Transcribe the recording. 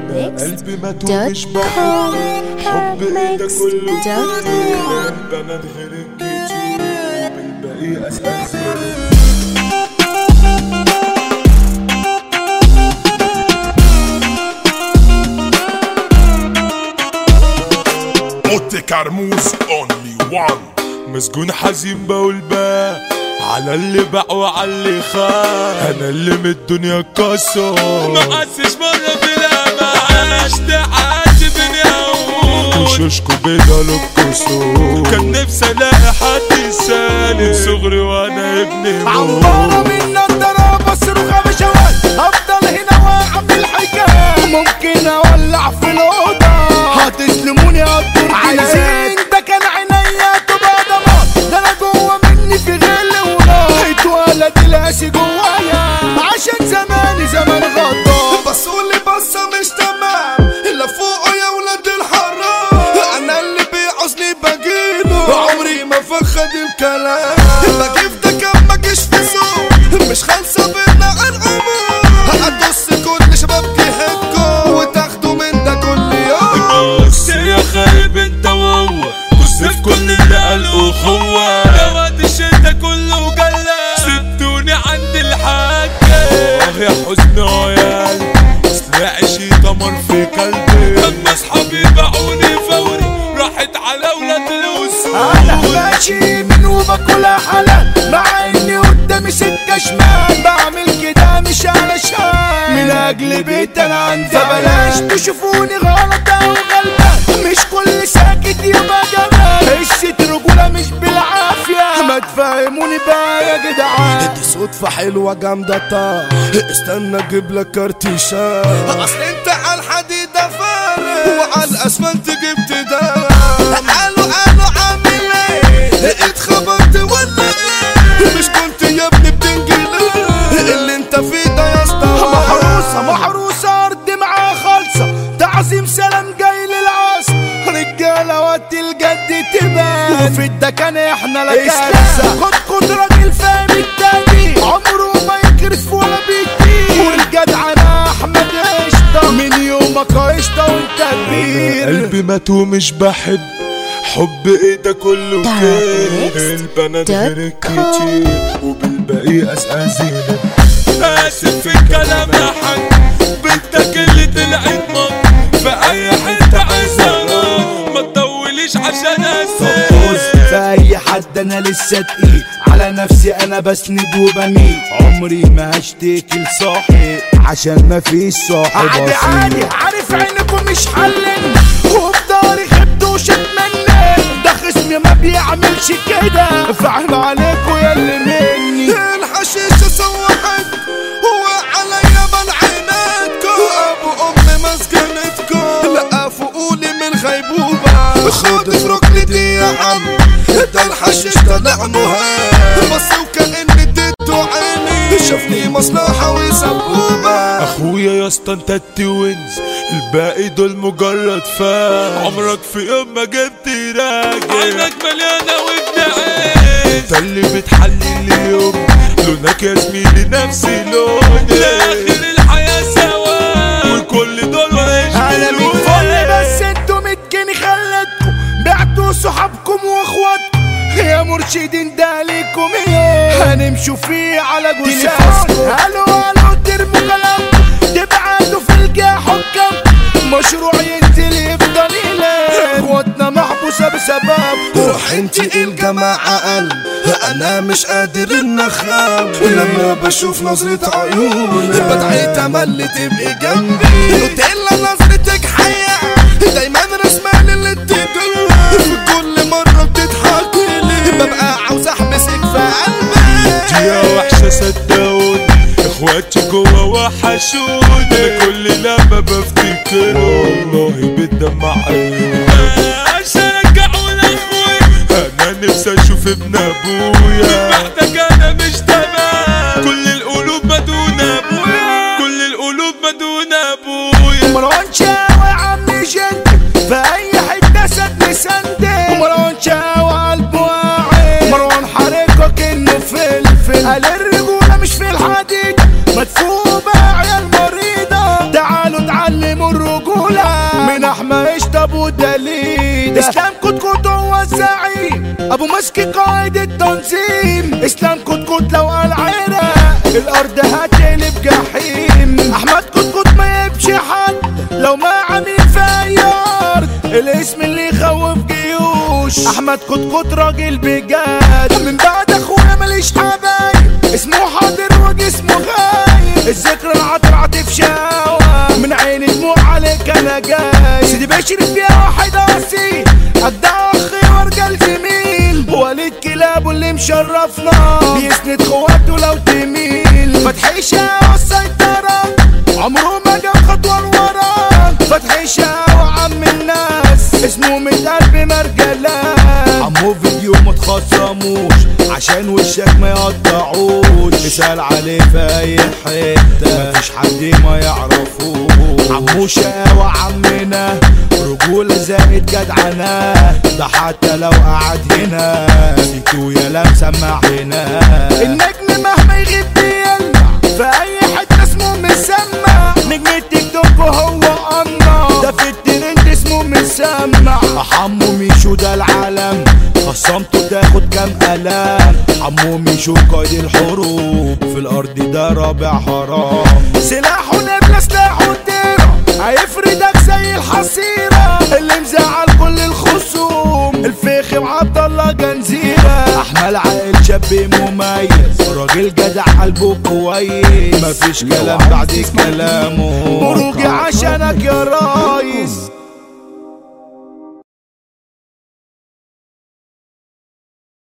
قلبي مات مش بحب حب ايه ده كله البنات غير الكتير بالباقي اساس اوتي كرموز اونلي وان مسجون حزين بقول بقى على اللي باع وعلى اللي خان انا اللي من الدنيا كسر ما حسش مرة بلا ما عشت عاتبني أقول وشوشكو بدل الكسور كان نفسي ألاقي حد يسالي من صغري وانا ابن عمارة موت من النضارة بصاروخ بشوات افضل هنا واعمل حكاية ممكن اولع في الأوضة هتسلموني الدور عايزين ده كان عينيا تبقى دمار ده انا جوه مني في غل ونار اتولد القاسي جوايا عشان زماني زمان غدار بصولي بصة مش تمام الا فوقه يا ولاد الحرام انا اللي بيعوزني بجيبه عمري ما فخد الكلام بجيب ده كان ما جيش في سوق مش خالصة بينا الامور هتبص كل شباب جهتكم وتاخدوا من ده كل يوم بص يا خايب انت وهو بص في كل اللي قال اخوة يا وقت الشتا كله جلا سبتوني عند الحاجة اه يا حزن اه يا قلبي سلاحي شي دمر في قلبي لما اصحابي باعوني فوري راحت على ولاد انا الوسط ماشي من وباكلها حلال مع اني قدامي سكه شمال بعمل كده مش علشان من اجل بيت انا عندي فبلاش تشوفوني غلط او غلبان مش كل ساكت يبقى جمال قصه رجوله مش بالعافيه ما تفهموني بقى يا جدعان دي صدفة حلوة جامدة طا استنى اجيب لك كارتيشان اصل انت على الحديدة فارق وعلى الاسفلت جبت ده قالوا قالوا عامل ايه اتخبطت ولا ايه مش كنت يا ابني بتنجلي اللي انت فيه ده يا اسطى محروسة محروسة أرض معاها خالصة تعظيم سلام جاي للعصر رجالة وقت الجد تبان وفي الدكان احنا لا كارثة خد خد راجل فاهم التاني عمره ما يكرف ولا بيطير والجدع انا احمد قشطة من يومك قشطة وانت كبير قلبي مات ومش بحب حب ايه ده كله كده البنات غير الكتير وبالباقي اسئلة اسف في الكلام يا حاج بنتك اللي طلعت مط في اي حته عايزها ما تطوليش عشان اسف في اي حد انا لسه تقيل على نفسي انا بسند وبميل عمري ما هشتكي لصاحب عشان ما فيش صاحب عادي عادي عارف عينكم مش حلن وفي داري خبت وشتمنى ده خصمي ما بيعملش كده فاهم عليكم يا اللي مني الحشيشة سوحت هو عليا من عيناتكم ابو ام مسكنتكم لا فوقولي من غيبوبة خد في ركنتي يا عم ده الحشيش طلع مهاب بس وكأني اديته عيني شافني مصلحة وسبوبة اخويا يا اسطى انت التوينز الباقي دول مجرد فان عمرك في يوم ما جبت راجل عينك مليانه وابن عين انت اللي بتحلل اليوم لونك يا زميلي نفس لوني لاخر الحياه سوا وكل دول انا من فل بس انتوا متجني خلتكم بعتوا صحابكم واخواتكم يا مرشدين ده ليكم ايه هنمشوا فيه على جثثكم قالوا قالوا ترموا كلامكم تبعتوا في الجاه حكام مشروع ينزل يفضل يلام اخواتنا محبوسه بسبب روح انت الجماعة قلب انا مش قادر ان اخاف لما بشوف نظرة عيونك بدعي تملي تبقي جنبي قلت الا نظرتك حية دايما رسمة اللي تجري في كل مرة بتضحكي لي ببقى عاوز احبسك في قلبي يا وحشة صدقوني اخواتي جوا وحشوني انا كل لما بفتكر والله بتدمع عيوني عشان ارجعوا لاخوي انا نفسي اشوف ابن ابويا محتاج انا مش تمام كل القلوب مدون ابويا كل القلوب مدون ابويا مروان شاوي عم جنك في اي حته سد سندي مروان شاوي قلبه واعي مروان حركه كانه فلفل قال الرجوله مش في الحديد مدفوع بقى عيال مريضه تعالوا اتعلموا الرجوله ابو دليل اسلام كتكوت هو الزعيم ابو مسكي قائد التنظيم اسلام كتكوت لو قال عراق الارض هتقلب جحيم احمد كتكوت ما يبشي حد لو ما عميل في اي ارض الاسم اللي يخوف جيوش احمد كتكوت راجل بجد من بعد اخويا ماليش حبايب اسمه حاضر وجسمه غايب الذكرى العطر عاطف شاوة من عيني دموع عليك انا جاي سيدي بشري فيها واحد اصيل اجدع اخي ورجال زميل وليد كلابه اللي مشرفنا بيسند خواته لو تميل فتحي شاوة السيطرة عمره ما جاب خطوة لورا فتحي شاوة عم الناس اسمه من قلب مرجلات عمو فيديو ما تخصموش عشان وشك ما يقطعوش اسأل عليه في اي حتة مفيش حد ما يعرفوش عمو شقاوة عمنا رجولة زائد جدعنة ده حتى لو قعد هنا سيتو يا لا مسمع هنا النجم مهما يغيب بيلمع في اي حتة اسمه مسمع نجم التيك توك وهو قنا ده في الترند اسمه مسمع حمو ميشو ده العالم خصمته تاخد كام قلم حمو ميشو قائد الحروب في الارض ده رابع حرام سلاحه نبلة سلاحه الدرع هيفردك زي الحصيرة اللي مزعل كل الخصوم الفخم عبد الله جنزيرة احمد عائل شاب مميز راجل جدع قلبه كويس مفيش كلام بعد كلامه مروجي عشانك يا رايس